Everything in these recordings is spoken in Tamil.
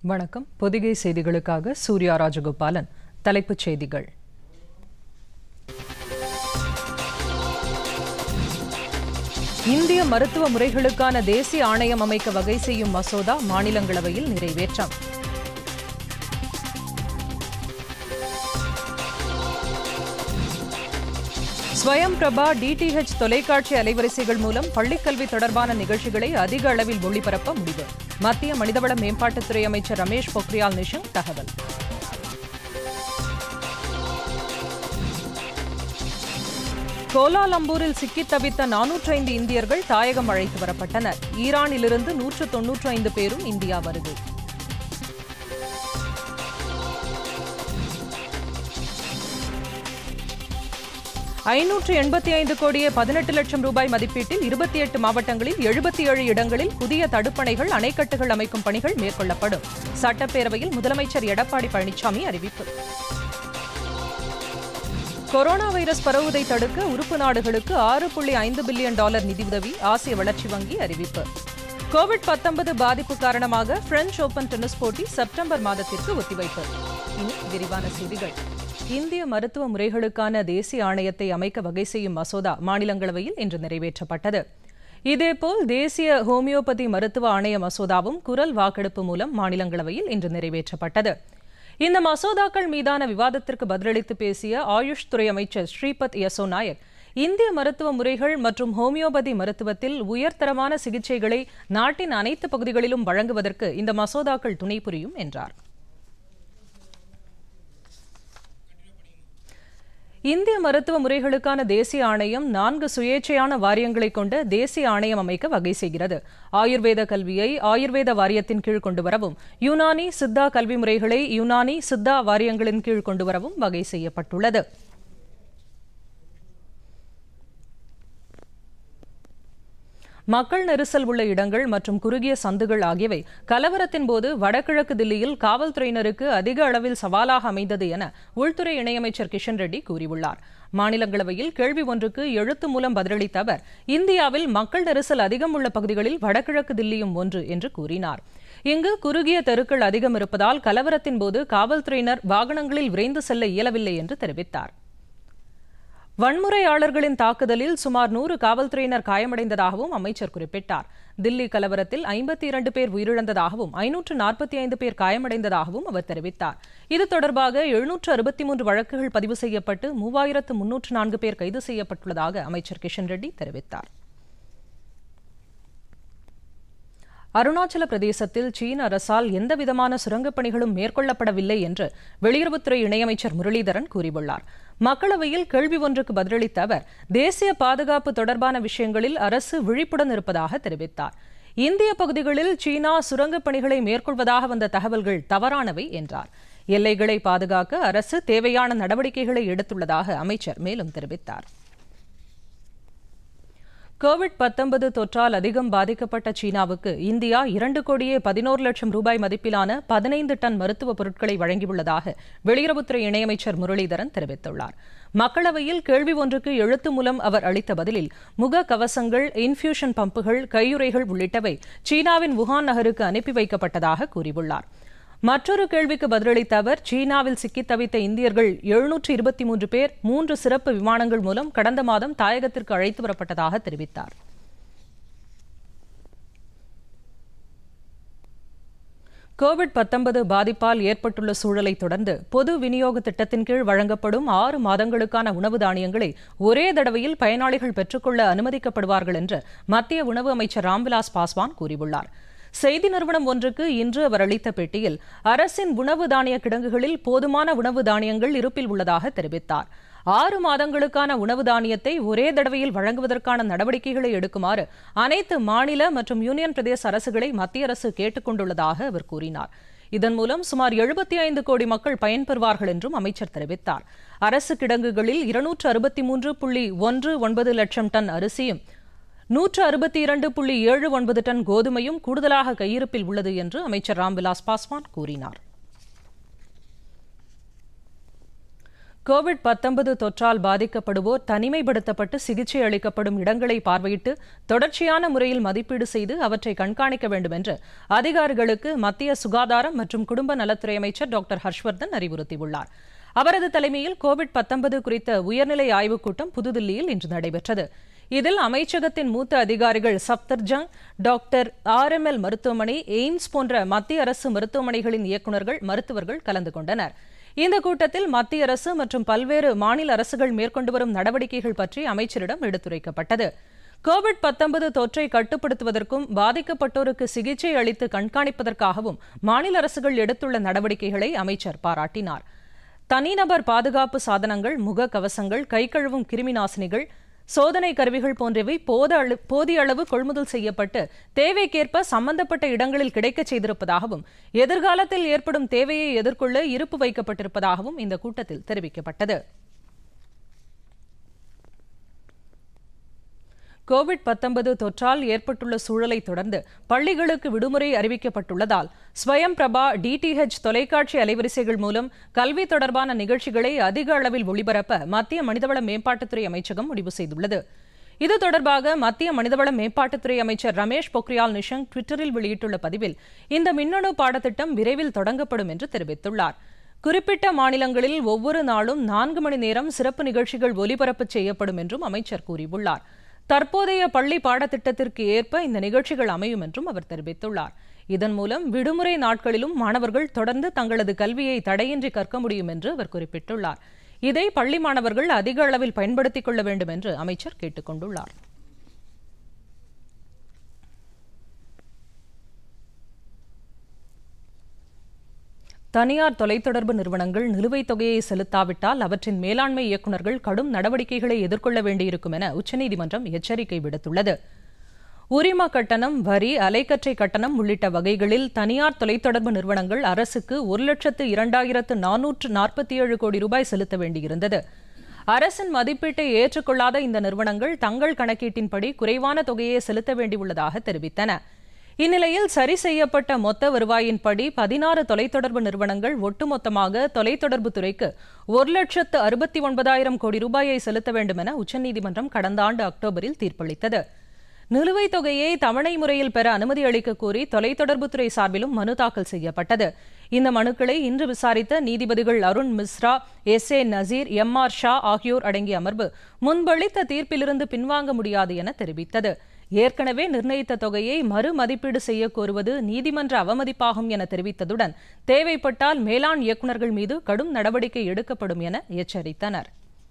வணக்கம் பொதிகை செய்திகளுக்காக சூர்யா ராஜகோபாலன் தலைப்புச் செய்திகள் இந்திய மருத்துவ முறைகளுக்கான தேசிய ஆணையம் அமைக்க வகை செய்யும் மசோதா மாநிலங்களவையில் நிறைவேற்றம் ஸ்வயம் பிரபா டிடிஹெச் தொலைக்காட்சி அலைவரிசைகள் மூலம் பள்ளிக்கல்வி தொடர்பான நிகழ்ச்சிகளை அதிக அளவில் ஒளிபரப்ப முடிவு மத்திய மனிதவள மேம்பாட்டுத்துறை அமைச்சர் ரமேஷ் பொக்ரியால் நிஷங்க் தகவல் கோலாலம்பூரில் சிக்கித் தவித்த நானூற்றி ஐந்து இந்தியர்கள் தாயகம் அழைத்து வரப்பட்டனர் ஈரானிலிருந்து நூற்று தொன்னூற்று ஐந்து பேரும் இந்தியா வருகை ஐநூற்று எண்பத்தி ஐந்து கோடியே பதினெட்டு லட்சம் ரூபாய் மதிப்பீட்டில் இருபத்தி எட்டு மாவட்டங்களில் எழுபத்தி ஏழு இடங்களில் புதிய தடுப்பணைகள் அணைக்கட்டுகள் அமைக்கும் பணிகள் மேற்கொள்ளப்படும் சட்டப்பேரவையில் முதலமைச்சர் எடப்பாடி பழனிசாமி அறிவிப்பு கொரோனா வைரஸ் பரவுவதை தடுக்க உறுப்பு நாடுகளுக்கு ஆறு புள்ளி ஐந்து பில்லியன் டாலர் நிதியுதவி ஆசிய வளர்ச்சி வங்கி அறிவிப்பு கோவிட் பத்தொன்பது பாதிப்பு காரணமாக பிரெஞ்ச் ஓபன் டென்னிஸ் போட்டி செப்டம்பர் மாதத்திற்கு ஒத்திவைப்பு இனி விரிவான செய்திகள் இந்திய மருத்துவ முறைகளுக்கான தேசிய ஆணையத்தை அமைக்க வகை செய்யும் மசோதா மாநிலங்களவையில் இன்று நிறைவேற்றப்பட்டது இதேபோல் தேசிய ஹோமியோபதி மருத்துவ ஆணைய மசோதாவும் குரல் வாக்கெடுப்பு மூலம் மாநிலங்களவையில் இன்று நிறைவேற்றப்பட்டது இந்த மசோதாக்கள் மீதான விவாதத்திற்கு பதிலளித்து பேசிய ஆயுஷ் துறை அமைச்சர் ஸ்ரீபத் யசோ நாயக் இந்திய மருத்துவ முறைகள் மற்றும் ஹோமியோபதி மருத்துவத்தில் உயர்தரமான சிகிச்சைகளை நாட்டின் அனைத்து பகுதிகளிலும் வழங்குவதற்கு இந்த மசோதாக்கள் துணை புரியும் என்றார் இந்திய மருத்துவ முறைகளுக்கான தேசிய ஆணையம் நான்கு சுயேட்சையான வாரியங்களை கொண்ட தேசிய ஆணையம் அமைக்க வகை செய்கிறது ஆயுர்வேத கல்வியை ஆயுர்வேத வாரியத்தின் கீழ் கொண்டுவரவும் யுனானி சித்தா கல்வி முறைகளை யுனானி சித்தா வாரியங்களின் கீழ் கொண்டுவரவும் வகை செய்யப்பட்டுள்ளது மக்கள் நெரிசல் உள்ள இடங்கள் மற்றும் குறுகிய சந்துகள் ஆகியவை கலவரத்தின் போது வடகிழக்கு தில்லியில் காவல்துறையினருக்கு அதிக அளவில் சவாலாக அமைந்தது என உள்துறை இணையமைச்சர் கிஷன் ரெட்டி கூறியுள்ளார் மாநிலங்களவையில் கேள்வி ஒன்றுக்கு எழுத்து மூலம் பதிலளித்த அவர் இந்தியாவில் மக்கள் நெரிசல் அதிகம் உள்ள பகுதிகளில் வடகிழக்கு தில்லியும் ஒன்று என்று கூறினார் இங்கு குறுகிய தெருக்கள் அதிகம் இருப்பதால் கலவரத்தின் போது காவல்துறையினர் வாகனங்களில் விரைந்து செல்ல இயலவில்லை என்று தெரிவித்தார் வன்முறையாளர்களின் தாக்குதலில் சுமார் நூறு காவல்துறையினர் காயமடைந்ததாகவும் அமைச்சர் குறிப்பிட்டார் தில்லி கலவரத்தில் ஐம்பத்தி இரண்டு பேர் உயிரிழந்ததாகவும் ஐநூற்று நாற்பத்தி ஐந்து பேர் காயமடைந்ததாகவும் அவர் தெரிவித்தார் இது தொடர்பாக எழுநூற்று அறுபத்தி மூன்று வழக்குகள் பதிவு செய்யப்பட்டு மூவாயிரத்து முன்னூற்று நான்கு பேர் கைது செய்யப்பட்டுள்ளதாக அமைச்சர் கிஷன் ரெட்டி தெரிவித்தார் அருணாச்சல பிரதேசத்தில் சீன அரசால் எந்தவிதமான சுரங்கப் பணிகளும் மேற்கொள்ளப்படவில்லை என்று வெளியுறவுத்துறை இணையமைச்சர் முரளிதரன் கூறியுள்ளார் மக்களவையில் கேள்வி ஒன்றுக்கு பதிலளித்த அவர் தேசிய பாதுகாப்பு தொடர்பான விஷயங்களில் அரசு விழிப்புடன் இருப்பதாக தெரிவித்தார் இந்திய பகுதிகளில் சீனா சுரங்கப் பணிகளை மேற்கொள்வதாக வந்த தகவல்கள் தவறானவை என்றார் எல்லைகளை பாதுகாக்க அரசு தேவையான நடவடிக்கைகளை எடுத்துள்ளதாக அமைச்சர் மேலும் தெரிவித்தார் கோவிட் பத்தொன்பது தொற்றால் அதிகம் பாதிக்கப்பட்ட சீனாவுக்கு இந்தியா இரண்டு கோடியே பதினோரு லட்சம் ரூபாய் மதிப்பிலான பதினைந்து டன் மருத்துவ பொருட்களை வழங்கியுள்ளதாக வெளியுறவுத்துறை இணையமைச்சர் முரளிதரன் தெரிவித்துள்ளார் மக்களவையில் கேள்வி ஒன்றுக்கு எழுத்து மூலம் அவர் அளித்த பதிலில் முக கவசங்கள் இன்ஃபியூஷன் பம்புகள் கையுறைகள் உள்ளிட்டவை சீனாவின் வுகான் நகருக்கு அனுப்பி வைக்கப்பட்டதாக கூறியுள்ளார் மற்றொரு கேள்விக்கு பதிலளித்த அவர் சீனாவில் சிக்கித் தவித்த இந்தியர்கள் எழுநூற்று இருபத்தி மூன்று பேர் மூன்று சிறப்பு விமானங்கள் மூலம் கடந்த மாதம் தாயகத்திற்கு அழைத்து வரப்பட்டதாக தெரிவித்தார் கோவிட் பத்தொன்பது பாதிப்பால் ஏற்பட்டுள்ள சூழலை தொடர்ந்து பொது விநியோக திட்டத்தின் கீழ் வழங்கப்படும் ஆறு மாதங்களுக்கான உணவு தானியங்களை ஒரே தடவையில் பயனாளிகள் பெற்றுக்கொள்ள அனுமதிக்கப்படுவார்கள் என்று மத்திய உணவு அமைச்சர் ராம்விலாஸ் பாஸ்வான் கூறியுள்ளார் செய்தி நிறுவனம் ஒன்றுக்கு இன்று அவர் அளித்த பேட்டியில் அரசின் உணவு தானிய கிடங்குகளில் போதுமான உணவு தானியங்கள் இருப்பில் உள்ளதாக தெரிவித்தார் ஆறு மாதங்களுக்கான உணவு தானியத்தை ஒரே தடவையில் வழங்குவதற்கான நடவடிக்கைகளை எடுக்குமாறு அனைத்து மாநில மற்றும் யூனியன் பிரதேச அரசுகளை மத்திய அரசு கேட்டுக் கொண்டுள்ளதாக அவர் கூறினார் இதன் மூலம் சுமார் எழுபத்தி ஐந்து கோடி மக்கள் பயன்பெறுவார்கள் என்றும் அமைச்சர் தெரிவித்தார் அரசு கிடங்குகளில் இருநூற்று அறுபத்தி மூன்று புள்ளி ஒன்று ஒன்பது லட்சம் டன் அரிசியும் நூற்று அறுபத்தி இரண்டு புள்ளி ஏழு ஒன்பது டன் கோதுமையும் கூடுதலாக கையிருப்பில் உள்ளது என்று அமைச்சர் ராம்விலாஸ் பாஸ்வான் கூறினார் கோவிட் பத்தொன்பது தொற்றால் பாதிக்கப்படுவோர் தனிமைப்படுத்தப்பட்டு சிகிச்சை அளிக்கப்படும் இடங்களை பார்வையிட்டு தொடர்ச்சியான முறையில் மதிப்பீடு செய்து அவற்றை கண்காணிக்க வேண்டும் என்று அதிகாரிகளுக்கு மத்திய சுகாதாரம் மற்றும் குடும்ப நலத்துறை அமைச்சர் டாக்டர் ஹர்ஷ்வர்தன் அறிவுறுத்தியுள்ளார் அவரது தலைமையில் கோவிட் பத்தொன்பது குறித்த உயர்நிலை ஆய்வுக் கூட்டம் புதுதில்லியில் இன்று நடைபெற்றது இதில் அமைச்சகத்தின் மூத்த அதிகாரிகள் Safdarjung doctor R M L மருத்துவமனை எய்ம்ஸ் போன்ற மத்திய அரசு மருத்துவமனைகளின் இயக்குநர்கள் மருத்துவர்கள் கலந்து கொண்டனர் இந்த கூட்டத்தில் மத்திய அரசு மற்றும் பல்வேறு மாநில அரசுகள் மேற்கொண்டு வரும் நடவடிக்கைகள் பற்றி அமைச்சரிடம் எடுத்துரைக்கப்பட்டது கோவிட் பத்தொன்பது தொற்றை கட்டுப்படுத்துவதற்கும் பாதிக்கப்பட்டோருக்கு சிகிச்சை அளித்து கண்காணிப்பதற்காகவும் மாநில அரசுகள் எடுத்துள்ள நடவடிக்கைகளை அமைச்சர் பாராட்டினார் தனிநபர் பாதுகாப்பு சாதனங்கள் முக கவசங்கள் கை கழுவும் கிருமி நாசினிகள் சோதனை கருவிகள் போன்றவை போத அளவு போதிய அளவு கொள்முதல் செய்யப்பட்டு தேவைக்கேற்ப சம்பந்தப்பட்ட இடங்களில் கிடைக்கச் செய்திருப்பதாகவும் எதிர்காலத்தில் ஏற்படும் தேவையை எதிர்கொள்ள இருப்பு வைக்கப்பட்டிருப்பதாகவும் இந்த கூட்டத்தில் தெரிவிக்கப்பட்டது கோவிட் பத்தொன்பது தொற்றால் ஏற்பட்டுள்ள சூழலை தொடர்ந்து பள்ளிகளுக்கு விடுமுறை அறிவிக்கப்பட்டுள்ளதால் ஸ்வயம் பிரபா டிடிஹெச் தொலைக்காட்சி அலைவரிசைகள் மூலம் கல்வி தொடர்பான நிகழ்ச்சிகளை அதிக அளவில் ஒளிபரப்ப மத்திய மனிதவள மேம்பாட்டுத்துறை அமைச்சகம் முடிவு செய்துள்ளது இது தொடர்பாக மத்திய மனிதவள மேம்பாட்டுத்துறை அமைச்சர் ரமேஷ் பொக்ரியால் நிஷங்க் ட்விட்டரில் வெளியிட்டுள்ள பதிவில் இந்த மின்னணு பாடத்திட்டம் விரைவில் தொடங்கப்படும் என்று தெரிவித்துள்ளார் குறிப்பிட்ட மாநிலங்களில் ஒவ்வொரு நாளும் நான்கு மணி நேரம் சிறப்பு நிகழ்ச்சிகள் ஒலிபரப்பு செய்யப்படும் என்றும் அமைச்சர் கூறியுள்ளார் தற்போதைய பள்ளி பாடத்திட்டத்திற்கு ஏற்ப இந்த நிகழ்ச்சிகள் அமையும் என்றும் அவர் தெரிவித்துள்ளார் இதன் மூலம் விடுமுறை நாட்களிலும் மாணவர்கள் தொடர்ந்து தங்களது கல்வியை தடையின்றி கற்க முடியும் என்று அவர் குறிப்பிட்டுள்ளார் இதை பள்ளி மாணவர்கள் அதிக அளவில் பயன்படுத்திக் கொள்ள வேண்டும் என்று அமைச்சர் கேட்டுக் கொண்டுள்ளார் தனியார் தொலைத்தொடர்பு நிறுவனங்கள் நிலுவைத் தொகையை செலுத்தாவிட்டால் அவற்றின் மேலாண்மை இயக்குநர்கள் கடும் நடவடிக்கைகளை எதிர்கொள்ள வேண்டியிருக்கும் என உச்சநீதிமன்றம் எச்சரிக்கை விடுத்துள்ளது உரிம கட்டணம் வரி அலைக்கற்றை கட்டணம் உள்ளிட்ட வகைகளில் தனியார் தொலைத்தொடர்பு நிறுவனங்கள் அரசுக்கு ஒரு லட்சத்து இரண்டாயிரத்து நானூற்று நாற்பத்தி ஏழு கோடி ரூபாய் செலுத்த வேண்டியிருந்தது அரசின் மதிப்பீட்டை ஏற்றுக்கொள்ளாத இந்த நிறுவனங்கள் தங்கள் கணக்கீட்டின்படி குறைவான தொகையை செலுத்த வேண்டியுள்ளதாக தெரிவித்தன இந்நிலையில் சரி செய்யப்பட்ட மொத்த வருவாயின்படி பதினாறு தொலைத்தொடர்பு நிறுவனங்கள் ஒட்டுமொத்தமாக தொலைத்தொடர்பு துறைக்கு ஒரு லட்சத்து அறுபத்தி ஒன்பதாயிரம் கோடி ரூபாயை செலுத்த வேண்டும் என உச்சநீதிமன்றம் கடந்த ஆண்டு அக்டோபரில் தீர்ப்பளித்தது நிலுவைத் தொகையை தவணை முறையில் பெற அனுமதி அளிக்க கோரி தொலைத்தொடர்புத்துறை சார்பிலும் மனு தாக்கல் செய்யப்பட்டது இந்த மனுக்களை இன்று விசாரித்த நீதிபதிகள் Arun Mishra S A Nazeer M R Shah ஆகியோர் அடங்கிய அமர்வு முன்பளித்த தீர்ப்பிலிருந்து பின்வாங்க முடியாது என தெரிவித்தது ஏற்கனவே நிர்ணயித்த தொகையை மறு மதிப்பீடு செய்ய கோருவது நீதிமன்ற அவமதிப்பாகும் என தெரிவித்ததுடன் தேவைப்பட்டால் மேலாண் இயக்குநர்கள் மீது கடும் நடவடிக்கை எடுக்கப்படும் என எச்சரித்தனர்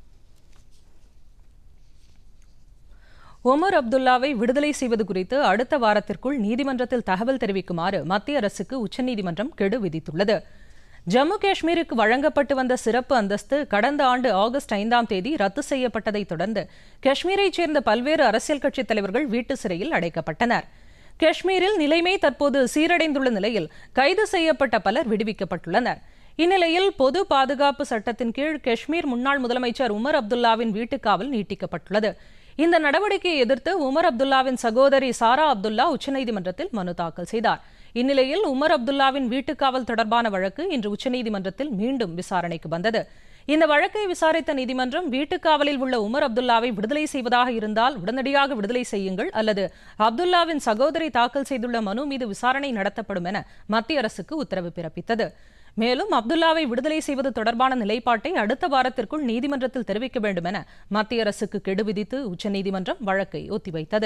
ஒமர் அப்துல்லாவை விடுதலை செய்வது குறித்து அடுத்த வாரத்திற்குள் நீதிமன்றத்தில் தகவல் தெரிவிக்குமாறு மத்திய அரசுக்கு உச்சநீதிமன்றம் கெடு விதித்துள்ளது ஜம்மு காஷ்மீருக்கு வழங்கப்பட்டு வந்த சிறப்பு அந்தஸ்து கடந்த ஆண்டு ஆகஸ்ட் ஐந்தாம் தேதி ரத்து செய்யப்பட்டதை தொடர்ந்து காஷ்மீரைச் சேர்ந்த பல்வேறு அரசியல் கட்சித் தலைவர்கள் வீட்டு சிறையில் அடைக்கப்பட்டனர் காஷ்மீரில் நிலைமை தற்போது சீரடைந்துள்ள நிலையில் கைது செய்யப்பட்ட பலர் விடுவிக்கப்பட்டுள்ளனர் இந்நிலையில் பொது பாதுகாப்பு சட்டத்தின் கீழ் காஷ்மீர் முன்னாள் முதலமைச்சர் உமர் அப்துல்லாவின் வீட்டுக்காவல் நீட்டிக்கப்பட்டுள்ளது இந்த நடவடிக்கையை எதிர்த்து உமர் அப்துல்லாவின் சகோதரி சாரா அப்துல்லா உச்சநீதிமன்றத்தில் மனு தாக்கல் செய்தார் இந்நிலையில் உமர் அப்துல்லாவின் வீட்டுக்காவல் தொடர்பான வழக்கு இன்று உச்சநீதிமன்றத்தில் மீண்டும் விசாரணைக்கு வந்தது இந்த வழக்கை விசாரித்த நீதிமன்றம் வீட்டுக்காவலில் உள்ள உமர் அப்துல்லாவை விடுதலை செய்வதாக இருந்தால் உடனடியாக விடுதலை செய்யுங்கள் அல்லது அப்துல்லாவின் சகோதரி தாக்கல் செய்துள்ள மனு மீது விசாரணை நடத்தப்படும் என மத்திய அரசுக்கு உத்தரவு பிறப்பித்தது மேலும் அப்துல்லாவை விடுதலை செய்வது தொடர்பான நிலைப்பாட்டை அடுத்த வாரத்திற்குள் நீதிமன்றத்தில் தெரிவிக்க வேண்டும் என மத்திய அரசுக்கு கெடு விதித்து உச்சநீதிமன்றம் வழக்கை ஒத்திவைத்தது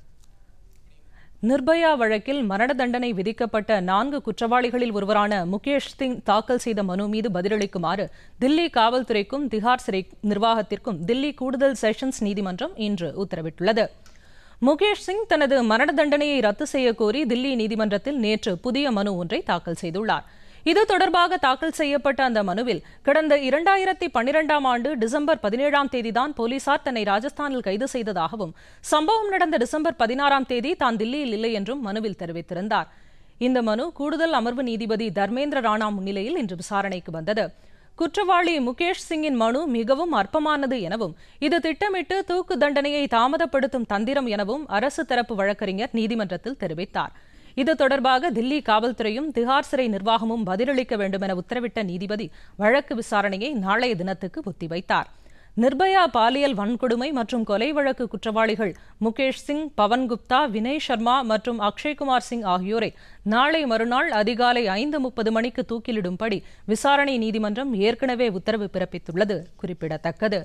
நிர்பயா வழக்கில் மரண தண்டனை விதிக்கப்பட்ட நான்கு குற்றவாளிகளில் ஒருவரான முகேஷ் சிங் தாக்கல் செய்த மனு மீது பதிலளிக்குமாறு தில்லி காவல்துறைக்கும் திஹார் சிறை நிர்வாகத்திற்கும் தில்லி கூடுதல் செஷன்ஸ் நீதிமன்றம் இன்று உத்தரவிட்டுள்ளது முகேஷ் சிங் தனது மரண தண்டனையை ரத்து செய்ய கோரி தில்லி நீதிமன்றத்தில் நேற்று புதிய மனு ஒன்றை தாக்கல் செய்துள்ளார் இது தொடர்பாக தாக்கல் செய்யப்பட்ட அந்த மனுவில் கடந்த இரண்டாயிரத்தி பன்னிரெண்டாம் ஆண்டு டிசம்பர் பதினேழாம் தேதிதான் போலீசார் தன்னை ராஜஸ்தானில் கைது செய்ததாகவும் சம்பவம் நடந்த டிசம்பர் பதினாறாம் தேதி தான் தில்லியில் இல்லை என்றும் மனுவில் தெரிவித்திருந்தார் இந்த மனு கூடுதல் அமர்வு நீதிபதி தர்மேந்திர ராணா முன்னிலையில் இன்று விசாரணைக்கு வந்தது குற்றவாளி முகேஷ் சிங்கின் மனு மிகவும் அற்பமானது எனவும் இது திட்டமிட்டு தூக்கு தண்டனையை தாமதப்படுத்தும் தந்திரம் எனவும் அரசு தரப்பு வழக்கறிஞர் நீதிமன்றத்தில் தெரிவித்தார் இது தொடர்பாக தில்லி காவல்துறையும் திகார் சிறை நிர்வாகமும் பதிலளிக்க வேண்டும் என உத்தரவிட்ட நீதிபதி வழக்கு விசாரணையை நாளைய தினத்துக்கு ஒத்திவைத்தார் நிர்பயா பாலியல் வன்கொடுமை மற்றும் கொலை வழக்கு குற்றவாளிகள் முகேஷ் சிங் பவன் குப்தா வினய் சர்மா மற்றும் அக்ஷய்குமார் சிங் ஆகியோரை நாளை மறுநாள் அதிகாலை ஐந்து முப்பது மணிக்கு தூக்கிலிடும்படி விசாரணை நீதிமன்றம் ஏற்கனவே உத்தரவு பிறப்பித்துள்ளது குறிப்பிடத்தக்கது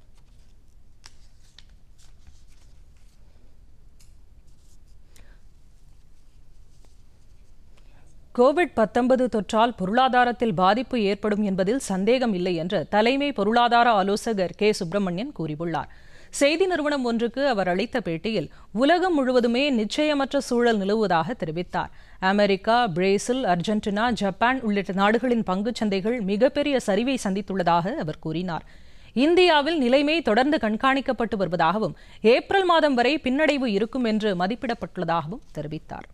கோவிட் பத்தொன்பது தொற்றால் பொருளாதாரத்தில் பாதிப்பு ஏற்படும் என்பதில் சந்தேகம் இல்லை என்று தலைமை பொருளாதார ஆலோசகர் கே சுப்பிரமணியன் கூறியுள்ளார் செய்தி நிறுவனம் ஒன்றுக்கு அவர் அளித்த பேட்டியில் உலகம் முழுவதுமே நிச்சயமற்ற சூழல் நிலவுவதாக தெரிவித்தார் அமெரிக்கா பிரேசில் அர்ஜென்டினா ஜப்பான் உள்ளிட்ட நாடுகளின் பங்குச் சந்தைகள் மிகப்பெரிய சரிவை சந்தித்துள்ளதாக அவர் கூறினார் இந்தியாவில் நிலைமை தொடர்ந்து கண்காணிக்கப்பட்டு வருவதாகவும் ஏப்ரல் மாதம் வரை பின்னடைவு இருக்கும் என்று மதிப்பிடப்பட்டுள்ளதாகவும் தெரிவித்தார்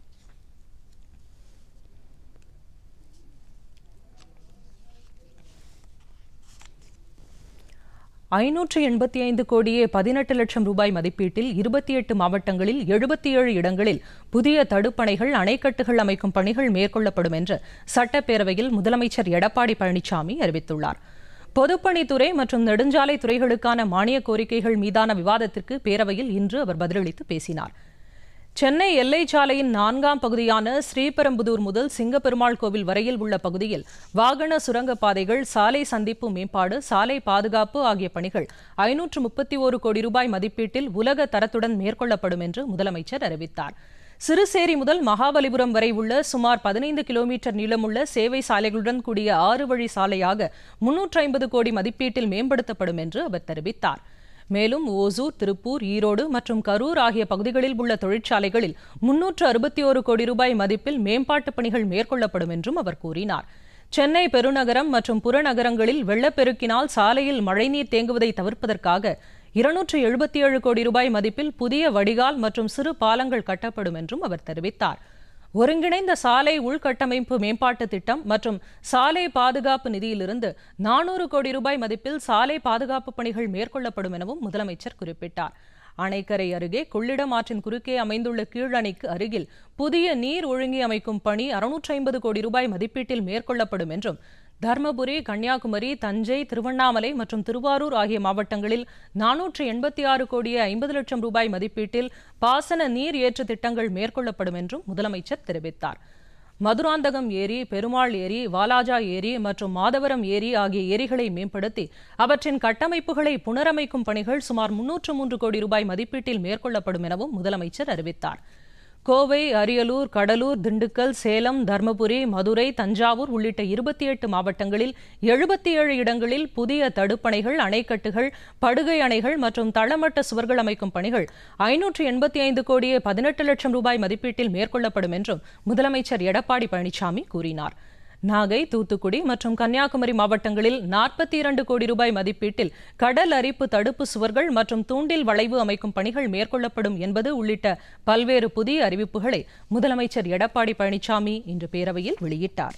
ஐநூற்று எண்பத்தி ஐந்து கோடியே பதினெட்டு லட்சம் ரூபாய் மதிப்பீட்டில் இருபத்தி எட்டு மாவட்டங்களில் எழுபத்தி ஏழு இடங்களில் புதிய தடுப்பணைகள் அணைக்கட்டுகள் அமைக்கும் பணிகள் மேற்கொள்ளப்படும் என்று சட்டப்பேரவையில் முதலமைச்சர் எடப்பாடி பழனிசாமி அறிவித்துள்ளார் பொதுப்பணித்துறை மற்றும் நெடுஞ்சாலை துறைகளுக்கான மானிய கோரிக்கைகள் மீதான விவாதத்திற்கு பேரவையில் இன்று அவர் பதிலளித்து பேசினார் சென்னை எல்லை சாலையின் நான்காம் பகுதியான ஸ்ரீபெரும்புதூர் முதல் சிங்கப்பெருமாள் கோவில் வரையில் உள்ள பகுதியில் வாகன சுரங்கப்பாதைகள் சாலை சந்திப்பு மேம்பாடு சாலை பாதுகாப்பு ஆகிய பணிகள் ஐநூற்று முப்பத்தி ஒரு கோடி ரூபாய் மதிப்பீட்டில் உலக தரத்துடன் மேற்கொள்ளப்படும் என்று முதலமைச்சர் அறிவித்தார் சிறுசேரி முதல் மகாபலிபுரம் வரை உள்ள சுமார் பதினைந்து கிலோமீட்டர் நீளமுள்ள சேவை சாலைகளுடன் கூடிய ஆறு வழி சாலையாக முன்னூற்று ஐம்பது கோடி மதிப்பீட்டில் மேம்படுத்தப்படும் என்று அவர் தெரிவித்தார் மேலும் ஓசூர் திருப்பூர் ஈரோடு மற்றும் கரூர் ஆகிய பகுதிகளில் உள்ள தொழிற்சாலைகளில் முன்னூற்று அறுபத்தி ஒரு கோடி ரூபாய் மதிப்பில் மேம்பாட்டுப் பணிகள் மேற்கொள்ளப்படும் என்றும் அவர் கூறினார் சென்னை பெருநகரம் மற்றும் புறநகரங்களில் வெள்ளப்பெருக்கினால் சாலையில் மழைநீர் தேங்குவதை தவிர்ப்பதற்காக இருநூற்று எழுபத்தி ஏழு கோடி ரூபாய் மதிப்பில் புதிய வடிகால் மற்றும் சிறு பாலங்கள் கட்டப்படும் என்றும் அவர் தெரிவித்தார் ஒருங்கிணைந்த சாலை உள்கட்டமைப்பு மேம்பாட்டு திட்டம் மற்றும் சாலை பாதுகாப்பு நிதியிலிருந்து நானூறு கோடி ரூபாய் மதிப்பில் சாலை பாதுகாப்பு பணிகள் மேற்கொள்ளப்படும் எனவும் முதலமைச்சர் குறிப்பிட்டார் அணைக்கரை அருகே கொள்ளிடம் ஆற்றின் குறுக்கே அமைந்துள்ள கீழணைக்கு அருகில் புதிய நீர் ஒழுங்கி அமைக்கும் பணி அறுநூற்றி ஐம்பது கோடி ரூபாய் மதிப்பீட்டில் மேற்கொள்ளப்படும் என்றும் தர்மபுரி கன்னியாகுமரி தஞ்சை திருவண்ணாமலை மற்றும் திருவாரூர் ஆகிய மாவட்டங்களில் நானூற்று எண்பத்தி ஆறு கோடியே ஐம்பது லட்சம் ரூபாய் மதிப்பீட்டில் பாசன நீர் ஏற்று திட்டங்கள் மேற்கொள்ளப்படும் என்றும் முதலமைச்சர் தெரிவித்தார் மதுராந்தகம் ஏரி பெருமாள் ஏரி வாலாஜா ஏரி மற்றும் மாதவரம் ஏரி ஆகிய ஏரிகளை மேம்படுத்தி அவற்றின் கட்டமைப்புகளை புனரமைக்கும் பணிகள் சுமார் முன்னூற்று மூன்று கோடி ரூபாய் மதிப்பீட்டில் மேற்கொள்ளப்படும் எனவும் முதலமைச்சர் அறிவித்தார் கோவை அரியலூர் கடலூர் திண்டுக்கல் சேலம் தர்மபுரி மதுரை தஞ்சாவூர் உள்ளிட்ட இருபத்தி எட்டு மாவட்டங்களில் எழுபத்தி ஏழு இடங்களில் புதிய தடுப்பணைகள் அணைக்கட்டுகள் படுகை அணைகள் மற்றும் தளமட்ட சுவர்கள் அமைக்கும் பணிகள் ஐநூற்று எண்பத்தி ஐந்து கோடியே பதினெட்டு லட்சம் ரூபாய் மதிப்பீட்டில் மேற்கொள்ளப்படும் என்றும் முதலமைச்சர் எடப்பாடி பழனிசாமி கூறினார் நாகை தூத்துக்குடி மற்றும் கன்னியாகுமரி மாவட்டங்களில் நாற்பத்தி இரண்டு கோடி ரூபாய் மதிப்பீட்டில் கடல் அரிப்பு தடுப்பு சுவர்கள் மற்றும் தூண்டில் வளைவு அமைக்கும் பணிகள் மேற்கொள்ளப்படும் என்பது உள்ளிட்ட பல்வேறு புதிய அறிவிப்புகளை முதலமைச்சர் எடப்பாடி பழனிசாமி இன்று பேரவையில் வெளியிட்டார்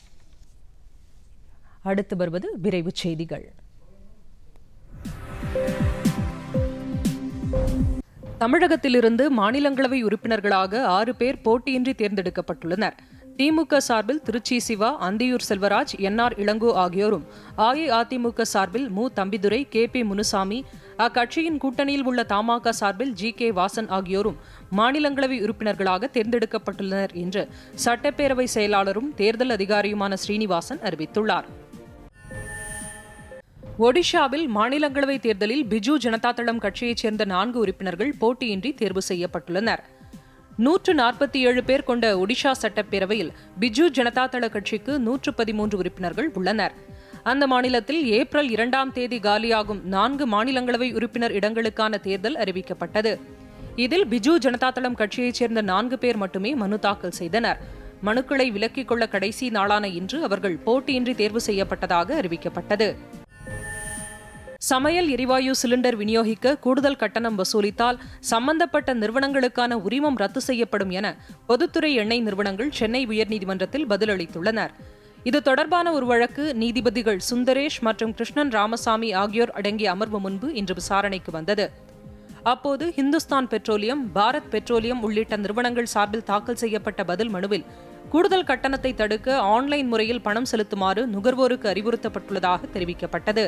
அடுத்து வருவது விரைவுச் செய்திகள் தமிழகத்திலிருந்து மாநிலங்களவை உறுப்பினர்களாக ஆறு பேர் போட்டியின்றி தேர்ந்தெடுக்கப்பட்டுள்ளனர் திமுக சார்பில் திருச்சி சிவா அந்தியூர் செல்வராஜ் என்ஆர் இளங்கோ ஆகியோரும் அஇஅதிமுக சார்பில் மு தம்பிதுரை கே பி முனுசாமி அக்கட்சியின் கூட்டணியில் உள்ள தமாக சார்பில் ஜி கே வாசன் ஆகியோரும் மாநிலங்களவை உறுப்பினர்களாக தேர்ந்தெடுக்கப்பட்டுள்ளனர் என்று சட்டப்பேரவை செயலாளரும் தேர்தல் அதிகாரியுமான ஸ்ரீனிவாசன் அறிவித்துள்ளார் ஒடிஷாவில் மாநிலங்களவை தேர்தலில் பிஜு ஜனதா தளம் கட்சியைச் சேர்ந்த நான்கு உறுப்பினர்கள் போட்டியின்றி தேர்வு செய்யப்பட்டுள்ளனர் நூற்று நாற்பத்தி ஏழு பேர் கொண்ட ஒடிஷா சட்டப்பேரவையில் பிஜு ஜனதா தள கட்சிக்கு நூற்று பதிமூன்று உறுப்பினர்கள் உள்ளனர் அந்த மாநிலத்தில் ஏப்ரல் இரண்டாம் தேதி காலியாகும் நான்கு மாநிலங்களவை உறுப்பினர் இடங்களுக்கான தேர்தல் அறிவிக்கப்பட்டது இதில் பிஜு ஜனதா தளம் கட்சியைச் சேர்ந்த நான்கு பேர் மட்டுமே மனு தாக்கல் செய்தனர் மனுக்களை விலக்கிக் கொள்ள கடைசி நாளான இன்று அவர்கள் போட்டியின்றி தேர்வு செய்யப்பட்டதாக அறிவிக்கப்பட்டது சமையல் எரிவாயு சிலிண்டர் விநியோகிக்க கூடுதல் கட்டணம் வசூலித்தால் சம்பந்தப்பட்ட நிறுவனங்களுக்கான உரிமம் ரத்து செய்யப்படும் என பொதுத்துறை எண்ணெய் நிறுவனங்கள் சென்னை உயர்நீதிமன்றத்தில் பதிலளித்துள்ளனர் இது தொடர்பான ஒரு வழக்கு நீதிபதிகள் சுந்தரேஷ் மற்றும் கிருஷ்ணன் ராமசாமி ஆகியோர் அடங்கிய அமர்வு முன்பு இன்று விசாரணைக்கு வந்தது அப்போது ஹிந்துஸ்தான் பெட்ரோலியம் பாரத் பெட்ரோலியம் உள்ளிட்ட நிறுவனங்கள் சார்பில் தாக்கல் செய்யப்பட்ட பதில் மனுவில் கூடுதல் கட்டணத்தை தடுக்க ஆன்லைன் முறையில் பணம் செலுத்துமாறு நுகர்வோருக்கு அறிவுறுத்தப்பட்டுள்ளதாக தெரிவிக்கப்பட்டது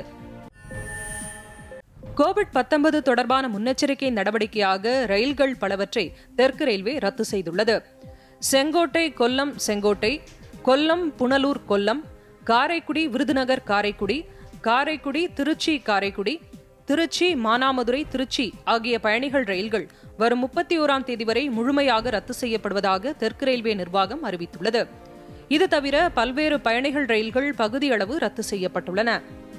கோவிட் பத்தொன்பது தொடர்பான முன்னெச்சரிக்கை நடவடிக்கையாக ரயில்கள் பலவற்றை தெற்கு ரயில்வே ரத்து செய்துள்ளது செங்கோட்டை கொல்லம் செங்கோட்டை கொல்லம் புனலூர் கொல்லம் காரைக்குடி விருதுநகர் காரைக்குடி காரைக்குடி திருச்சி காரைக்குடி திருச்சி மானாமதுரை திருச்சி ஆகிய பயணிகள் ரயில்கள் வரும் முப்பத்தி ஓராம் தேதி வரை முழுமையாக ரத்து செய்யப்படுவதாக தெற்கு ரயில்வே நிர்வாகம் அறிவித்துள்ளது இது தவிர பல்வேறு பயணிகள் ரயில்கள் பகுதியளவு ரத்து செய்யப்பட்டுள்ளன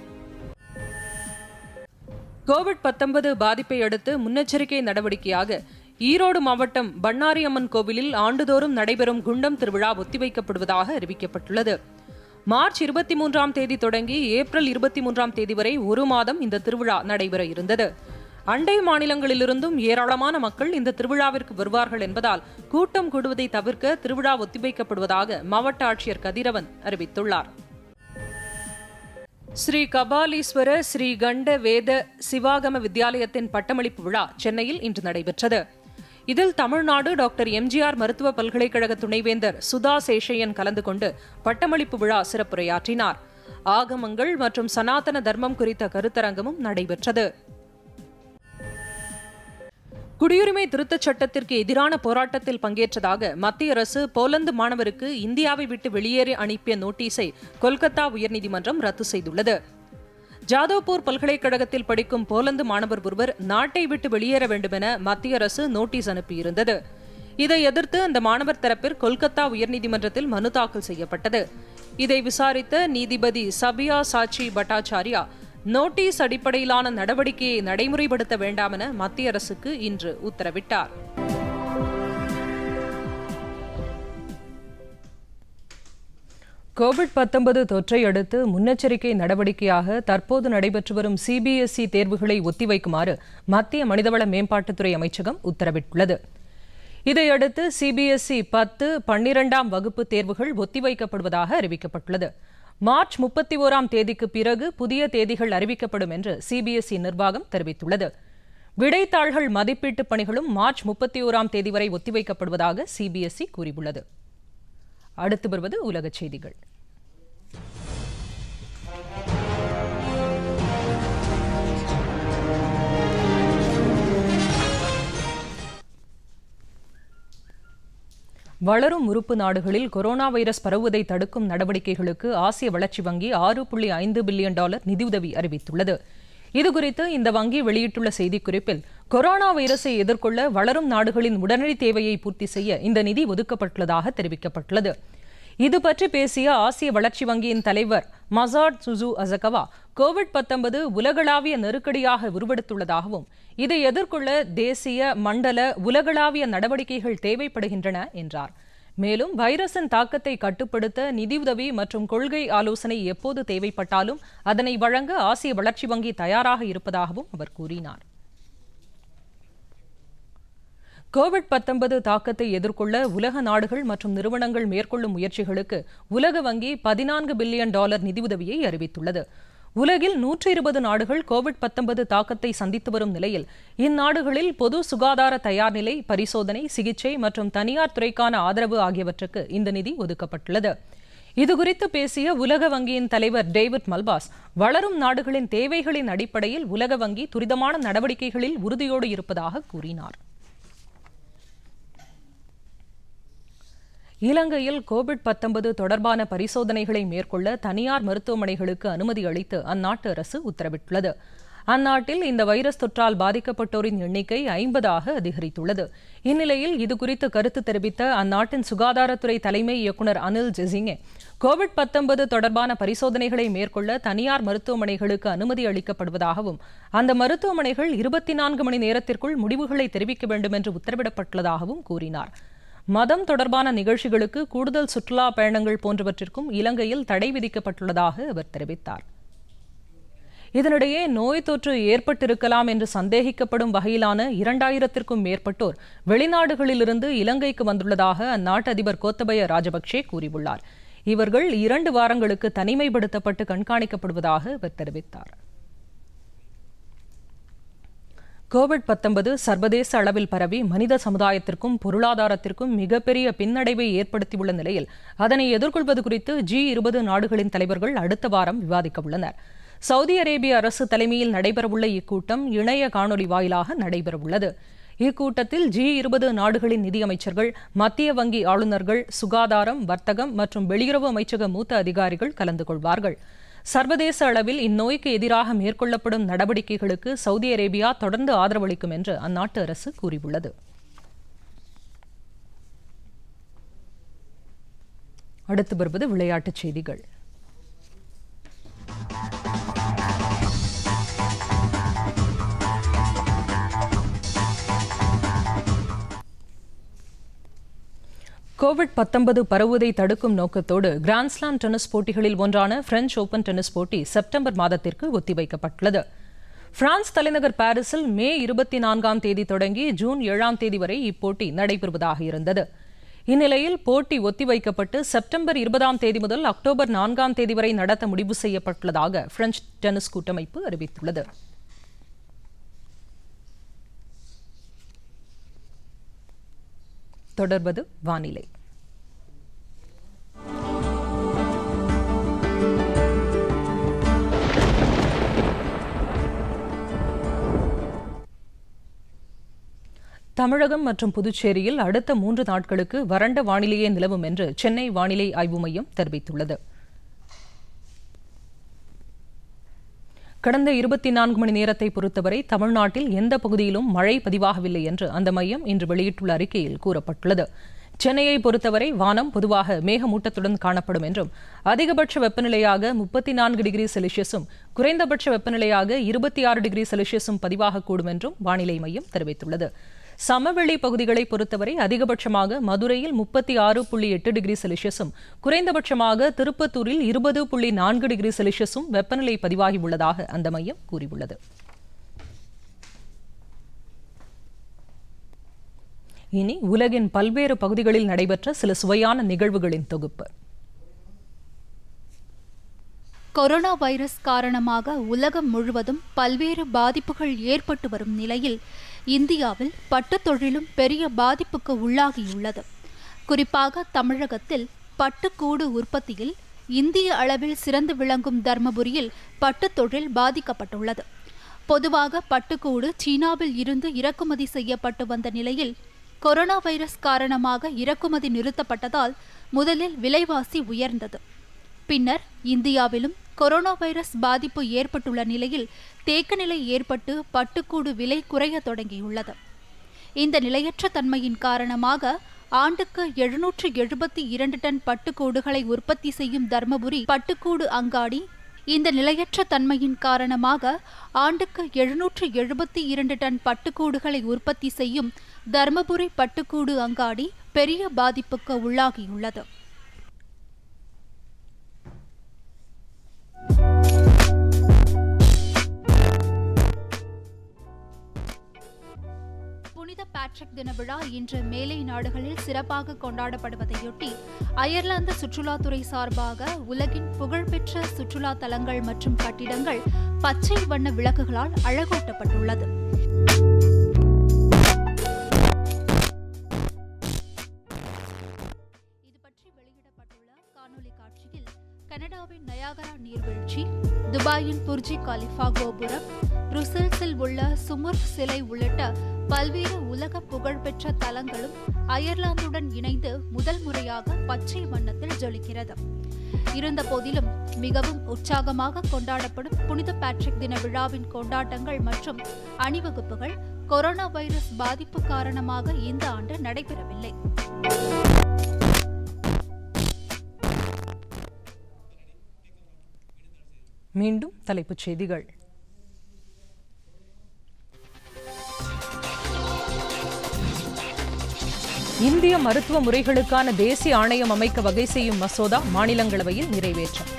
கோவிட் பத்தொன்பது பாதிப்பை அடுத்து முன்னெச்சரிக்கை நடவடிக்கையாக ஈரோடு மாவட்டம் பண்ணாரியம்மன் கோவிலில் ஆண்டுதோறும் நடைபெறும் குண்டம் திருவிழா ஒத்திவைக்கப்படுவதாக அறிவிக்கப்பட்டுள்ளது மார்ச் இருபத்தி மூன்றாம் தேதி தொடங்கி ஏப்ரல் இருபத்தி மூன்றாம் தேதி வரை ஒரு மாதம் இந்த திருவிழா நடைபெற இருந்தது அண்டை மாநிலங்களிலிருந்தும் ஏராளமான மக்கள் இந்த திருவிழாவிற்கு வருவார்கள் என்பதால் கூட்டம் கூடுவதை தவிர்க்க திருவிழா ஒத்திவைக்கப்படுவதாக மாவட்ட ஆட்சியர் கதிரவன் அறிவித்துள்ளார் ஸ்ரீ கபாலீஸ்வர ஸ்ரீ கண்ட வேத சிவாகம வித்யாலயத்தின் பட்டமளிப்பு விழா சென்னையில் இன்று நடைபெற்றது இதில் தமிழ்நாடு டாக்டர் எம்ஜிஆர் மருத்துவ பல்கலைக்கழக துணைவேந்தர் சுதா சேஷையன் கலந்து கொண்டு பட்டமளிப்பு விழா சிறப்புரையாற்றினார் ஆகமங்கள் மற்றும் சனாதன தர்மம் குறித்த கருத்தரங்கமும் நடைபெற்றது குடியுரிமை திருத்தச் சட்டத்திற்கு எதிரான போராட்டத்தில் பங்கேற்றதாக மத்திய அரசு போலந்து மாணவருக்கு இந்தியாவை விட்டு வெளியேறி அனுப்பிய நோட்டீஸை கொல்கத்தா உயர்நீதிமன்றம் ரத்து செய்துள்ளது ஜாதவ்பூர் பல்கலைக்கழகத்தில் படிக்கும் போலந்து மாணவர் ஒருவர் நாட்டை விட்டு வெளியேற வேண்டுமென மத்திய அரசு நோட்டீஸ் அனுப்பியிருந்தது இதை எதிர்த்து அந்த மாணவர் தரப்பில் கொல்கத்தா உயர்நீதிமன்றத்தில் மனு தாக்கல் செய்யப்பட்டது இதை விசாரித்த நீதிபதி சபியா சாச்சி பட்டாச்சாரியா நோட்டீஸ் அடிப்படையிலான நடவடிக்கையை நடைமுறைப்படுத்த வேண்டாம் என மத்திய அரசுக்கு இன்று உத்தரவிட்டார் கோவிட் பத்தொன்பது தொற்றை அடுத்து முன்னெச்சரிக்கை நடவடிக்கையாக தற்போது நடைபெற்று வரும் சிபிஎஸ்இ தேர்வுகளை ஒத்திவைக்குமாறு மத்திய மனிதவள மேம்பாட்டுத்துறை அமைச்சகம் உத்தரவிட்டுள்ளது இதையடுத்து சிபிஎஸ்இ பத்து பன்னிரெண்டாம் வகுப்பு தேர்வுகள் ஒத்திவைக்கப்படுவதாக அறிவிக்கப்பட்டுள்ளது மார்ச் முப்பத்தி ஓராம் தேதிக்கு பிறகு புதிய தேதிகள் அறிவிக்கப்படும் என்று சிபிஎஸ்இ நிர்வாகம் தெரிவித்துள்ளது விடைத்தாள்கள் மதிப்பீட்டு பணிகளும் மார்ச் முப்பத்தி ஓராம் தேதி வரை ஒத்திவைக்கப்படுவதாக சிபிஎஸ்இ கூறியுள்ளது அடுத்து வருவது உலகச் செய்திகள் வளரும் உறுப்பு நாடுகளில் கொரோனா வைரஸ் பரவுவதை தடுக்கும் நடவடிக்கைகளுக்கு ஆசிய வளர்ச்சி வங்கி ஆறு புள்ளி ஐந்து பில்லியன் டாலர் நிதியுதவி அறிவித்துள்ளது இதுகுறித்து இந்த வங்கி வெளியிட்டுள்ள செய்திக்குறிப்பில் கொரோனா வைரஸை எதிர்கொள்ள வளரும் நாடுகளின் உடனடி தேவையை பூர்த்தி செய்ய இந்த நிதி ஒதுக்கப்பட்டுள்ளதாக தெரிவிக்கப்பட்டுள்ளது இது பற்றி பேசிய ஆசிய வளர்ச்சி வங்கியின் தலைவர் மசாட் சுசு அசகவா கோவிட் பத்தொன்பது உலகளாவிய நெருக்கடியாக உருவெடுத்துள்ளதாகவும் இதை எதிர்கொள்ள தேசிய மண்டல உலகளாவிய நடவடிக்கைகள் தேவைப்படுகின்றன என்றார் மேலும் வைரஸின் தாக்கத்தை கட்டுப்படுத்த நிதியுதவி மற்றும் கொள்கை ஆலோசனை எப்போது தேவைப்பட்டாலும் அதனை வழங்க ஆசிய வளர்ச்சி வங்கி தயாராக இருப்பதாகவும் அவர் கூறினார் கோவிட் பத்தொன்பது தாக்கத்தை எதிர்கொள்ள உலக நாடுகள் மற்றும் நிறுவனங்கள் மேற்கொள்ளும் முயற்சிகளுக்கு உலக வங்கி பதினான்கு பில்லியன் டாலர் நிதியுதவியை அறிவித்துள்ளது உலகில் நூற்றி இருபது நாடுகள் கோவிட் பத்தொன்பது தாக்கத்தை சந்தித்து வரும் நிலையில் இந்நாடுகளில் பொது சுகாதார தயார்நிலை பரிசோதனை சிகிச்சை மற்றும் தனியார் துறைக்கான ஆதரவு ஆகியவற்றுக்கு இந்த நிதி ஒதுக்கப்பட்டுள்ளது இதுகுறித்து பேசிய உலக வங்கியின் தலைவர் டேவிட் மல்பாஸ் வளரும் நாடுகளின் தேவைகளின் அடிப்படையில் உலக வங்கி துரிதமான நடவடிக்கைகளில் உறுதியோடு இருப்பதாக கூறினார் இலங்கையில் கோவிட் பத்தொன்பது தொடர்பான பரிசோதனைகளை மேற்கொள்ள தனியார் மருத்துவமனைகளுக்கு அனுமதி அளித்து அந்நாட்டு அரசு உத்தரவிட்டுள்ளது அந்நாட்டில் இந்த வைரஸ் தொற்றால் பாதிக்கப்பட்டோரின் எண்ணிக்கை ஐம்பதாக அதிகரித்துள்ளது இந்நிலையில் இதுகுறித்து கருத்து தெரிவித்த அந்நாட்டின் சுகாதாரத்துறை தலைமை இயக்குநர் அனில் ஜெசிங்கே கோவிட் பத்தொன்பது தொடர்பான பரிசோதனைகளை மேற்கொள்ள தனியார் மருத்துவமனைகளுக்கு அனுமதி அளிக்கப்படுவதாகவும் அந்த மருத்துவமனைகள் இருபத்தி நான்கு மணி நேரத்திற்குள் முடிவுகளை தெரிவிக்க வேண்டும் என்று உத்தரவிடப்பட்டுள்ளதாகவும் கூறினார் மதம் தொடர்பான நிகழ்ச்சிகளுக்கு கூடுதல் சுற்றுலா பயணங்கள் போன்றவற்றிற்கும் இலங்கையில் தடை விதிக்கப்பட்டுள்ளதாக அவர் தெரிவித்தார் இதனிடையே நோய் தொற்று ஏற்பட்டிருக்கலாம் என்று சந்தேகிக்கப்படும் வகையிலான இரண்டாயிரத்திற்கும் மேற்பட்டோர் வெளிநாடுகளிலிருந்து இலங்கைக்கு வந்துள்ளதாக அந்நாட்டு அதிபர் கோத்தபய ராஜபக்சே கூறியுள்ளார் இவர்கள் இரண்டு வாரங்களுக்கு தனிமைப்படுத்தப்பட்டு கண்காணிக்கப்படுவதாக அவர் தெரிவித்தார் கோவிட் பத்தொன்பது சர்வதேச அளவில் பரவி மனித சமுதாயத்திற்கும் பொருளாதாரத்திற்கும் மிகப்பெரிய பின்னடைவை ஏற்படுத்தியுள்ள நிலையில் அதனை எதிர்கொள்வது குறித்து ஜி இருபது நாடுகளின் தலைவர்கள் அடுத்த வாரம் விவாதிக்க உள்ளனர் சவுதி அரேபிய அரசு தலைமையில் நடைபெறவுள்ள இக்கூட்டம் இணைய காணொலி வாயிலாக நடைபெறவுள்ளது இக்கூட்டத்தில் ஜி இருபது நாடுகளின் நிதியமைச்சர்கள் மத்திய வங்கி ஆளுநர்கள் சுகாதாரம் வர்த்தகம் மற்றும் வெளியுறவு அமைச்சக மூத்த அதிகாரிகள் கலந்து கொள்வார்கள் சர்வதேச அளவில் இந்நோய்க்கு எதிராக மேற்கொள்ளப்படும் நடவடிக்கைகளுக்கு சவுதி அரேபியா தொடர்ந்து ஆதரவளிக்கும் என்று அந்நாட்டு அரசு கூறியுள்ளது அடுத்து வருவது விளையாட்டுச் செய்திகள் கோவிட் பத்தொன்பது பரவுவதை தடுக்கும் நோக்கத்தோடு கிராண்ட்ஸ்லாம் டென்னிஸ் போட்டிகளில் ஒன்றான பிரெஞ்ச் ஓபன் டென்னிஸ் போட்டி செப்டம்பர் மாதத்திற்கு ஒத்திவைக்கப்பட்டுள்ளது பிரான்ஸ் தலைநகர் பாரிஸில் மே இருபத்தி நான்காம் தேதி தொடங்கி ஜூன் ஏழாம் தேதி வரை இப்போட்டி நடைபெறுவதாக இருந்தது இந்நிலையில் போட்டி ஒத்திவைக்கப்பட்டு செப்டம்பர் இருபதாம் தேதி முதல் அக்டோபர் நான்காம் தேதி வரை நடத்த முடிவு செய்யப்பட்டுள்ளதாக பிரெஞ்ச் டென்னிஸ் கூட்டமைப்பு அறிவித்துள்ளது தொடர்வது வானிலை தமிழகம் மற்றும் புதுச்சேரியில் அடுத்த மூன்று நாட்களுக்கு வறண்ட வானிலையே நிலவும் என்று சென்னை வானிலை ஆய்வு மையம் தெரிவித்துள்ளது கடந்த இருபத்தி நான்கு மணி நேரத்தை பொறுத்தவரை தமிழ்நாட்டில் எந்த பகுதியிலும் மழை பதிவாகவில்லை என்று அந்த மையம் இன்று வெளியிட்டுள்ள அறிக்கையில் கூறப்பட்டுள்ளது சென்னையை பொறுத்தவரை வானம் பொதுவாக மேகமூட்டத்துடன் காணப்படும் என்றும் அதிகபட்ச வெப்பநிலையாக முப்பத்தி நான்கு டிகிரி செல்சியஸும் குறைந்தபட்ச வெப்பநிலையாக இருபத்தி ஆறு டிகிரி செல்சியஸும் பதிவாகக்கூடும் என்றும் வானிலை மையம் தெரிவித்துள்ளது சமவெளி பகுதிகளை பொறுத்தவரை அதிகபட்சமாக மதுரையில் முப்பத்தி ஆறு புள்ளி எட்டு டிகிரி செல்சியஸும் குறைந்தபட்சமாக திருப்பத்தூரில் இருபது புள்ளி நான்கு டிகிரி செல்சியஸும் வெப்பநிலை பதிவாகியுள்ளதாக அந்த மையம் கூறியுள்ளது இனி உலகின் பல்வேறு பகுதிகளில் நடைபெற்ற சில சுவையான நிகழ்வுகளின் தொகுப்பு கொரோனா வைரஸ் காரணமாக உலகம் முழுவதும் பல்வேறு பாதிப்புகள் ஏற்பட்டு வரும் நிலையில் இந்தியாவில் பட்டுத் தொழிலும் பெரிய பாதிப்புக்கு உள்ளாகியுள்ளது குறிப்பாக தமிழகத்தில் பட்டுக்கூடு உற்பத்தியில் இந்திய அளவில் சிறந்து விளங்கும் தர்மபுரியில் பட்டுத் தொழில் பாதிக்கப்பட்டுள்ளது பொதுவாக பட்டுக்கூடு சீனாவில் இருந்து இறக்குமதி செய்யப்பட்டு வந்த நிலையில் கொரோனா வைரஸ் காரணமாக இறக்குமதி நிறுத்தப்பட்டதால் முதலில் விலைவாசி உயர்ந்தது பின்னர் இந்தியாவிலும் கொரோனா வைரஸ் பாதிப்பு ஏற்பட்டுள்ள நிலையில் தேக்கநிலை ஏற்பட்டு பட்டுக்கூடு விலை குறைய தொடங்கியுள்ளது இந்த நிலையற்ற தன்மையின் காரணமாக ஆண்டுக்கு எழுநூற்று எழுபத்தி இரண்டு டன் பட்டுக்கூடுகளை உற்பத்தி செய்யும் தர்மபுரி பட்டுக்கூடு அங்காடி இந்த நிலையற்ற தன்மையின் காரணமாக ஆண்டுக்கு எழுநூற்று எழுபத்தி இரண்டு டன் பட்டுக்கூடுகளை உற்பத்தி செய்யும் தர்மபுரி பட்டுக்கூடு அங்காடி பெரிய பாதிப்புக்கு உள்ளாகியுள்ளது புனித பேட்ரிக் தின விழா இன்று மேலை நாடுகளில் சிறப்பாக கொண்டாடப்படுவதையொட்டி அயர்லாந்து சுற்றுலாத்துறை சார்பாக உலகின் புகழ்பெற்ற சுற்றுலா தலங்கள் மற்றும் கட்டிடங்கள் பச்சை வண்ண விளக்குகளால் அழகூட்டப்பட்டுள்ளது இது பற்றி வெளியிடப்பட்டுள்ள காணொலி காட்சியில் கனடாவின் நயாகரா நீர்வீழ்ச்சி துபாயின் புர்ஜி கலிஃபா கோபுரம் புருசெல்ஸில் உள்ள சுமுர்க் சிலை உள்ளிட்ட பல்வேறு உலக புகழ்பெற்ற தலங்களும் அயர்லாந்துடன் இணைந்து முதல் முறையாக பச்சை வண்ணத்தில் ஜொலிக்கிறது இருந்த போதிலும் மிகவும் உற்சாகமாக கொண்டாடப்படும் புனித பேட்ரிக் தின விழாவின் கொண்டாட்டங்கள் மற்றும் அணிவகுப்புகள் கொரோனா வைரஸ் பாதிப்பு காரணமாக இந்த ஆண்டு நடைபெறவில்லை மீண்டும் தலைப்புச் செய்திகள் இந்திய மருத்துவ முறைகளுக்கான தேசிய ஆணையம் அமைக்க வகை செய்யும் மசோதா மாநிலங்களவையில் நிறைவேற்றம்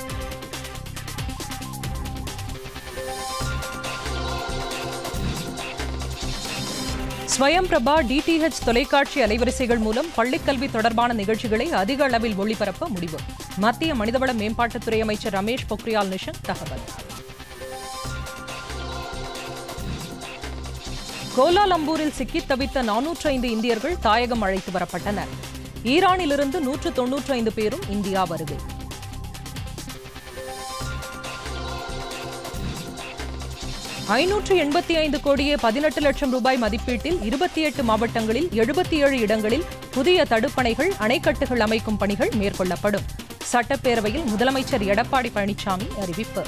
ஸ்வயம் பிரபா டிடிஹெச் தொலைக்காட்சி அலைவரிசைகள் மூலம் பள்ளிக்கல்வி தொடர்பான நிகழ்ச்சிகளை அதிக அளவில் ஒளிபரப்ப முடிவு மத்திய மனிதவள மேம்பாட்டுத்துறை அமைச்சர் ரமேஷ் பொக்ரியால் நிஷங்க் தகவல் கோலாலம்பூரில் சிக்கித் தவித்த நானூற்று ஐந்து இந்தியர்கள் தாயகம் அழைத்து வரப்பட்டனர் ஈரானிலிருந்து நூற்று தொன்னூற்று ஐந்து பேரும் இந்தியா வருகை ஐநூற்று எண்பத்தி ஐந்து கோடியே பதினெட்டு லட்சம் ரூபாய் மதிப்பீட்டில் இருபத்தி எட்டு மாவட்டங்களில் எழுபத்தி ஏழு இடங்களில் புதிய தடுப்பணைகள் அணைக்கட்டுகள் அமைக்கும் பணிகள் மேற்கொள்ளப்படும் சட்டப்பேரவையில் முதலமைச்சர் எடப்பாடி பழனிசாமி அறிவிப்பு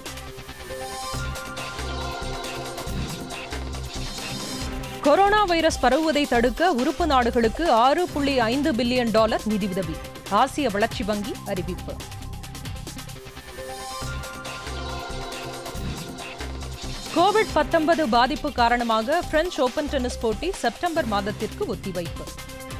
கொரோனா வைரஸ் பரவுவதை தடுக்க உறுப்பு நாடுகளுக்கு ஆறு புள்ளி ஐந்து பில்லியன் டாலர் நிதியுதவி ஆசிய வளர்ச்சி வங்கி அறிவிப்பு கோவிட் பத்தொன்பது பாதிப்பு காரணமாக பிரெஞ்சு ஓபன் டென்னிஸ் போட்டி செப்டம்பர் மாதத்திற்கு ஒத்திவைப்பு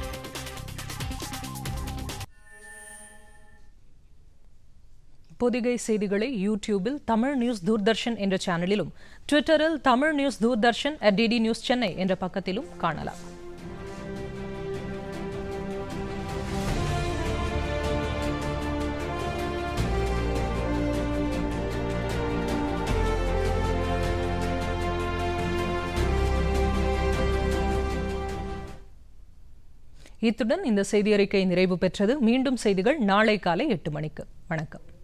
பொதிகை செய்திகளை யூடியூபில் தமிழ் நியூஸ் தூர்தர்ஷன் என்ற சேனலிலும் ட்விட்டரில் Tamil news Doordarshan at DD news Chennai என்ற பக்கத்திலும் காணலாம் இத்துடன் இந்த செய்தியறிக்கை நிறைவு பெற்றது மீண்டும் செய்திகள் நாளை காலை எட்டு மணிக்கு வணக்கம்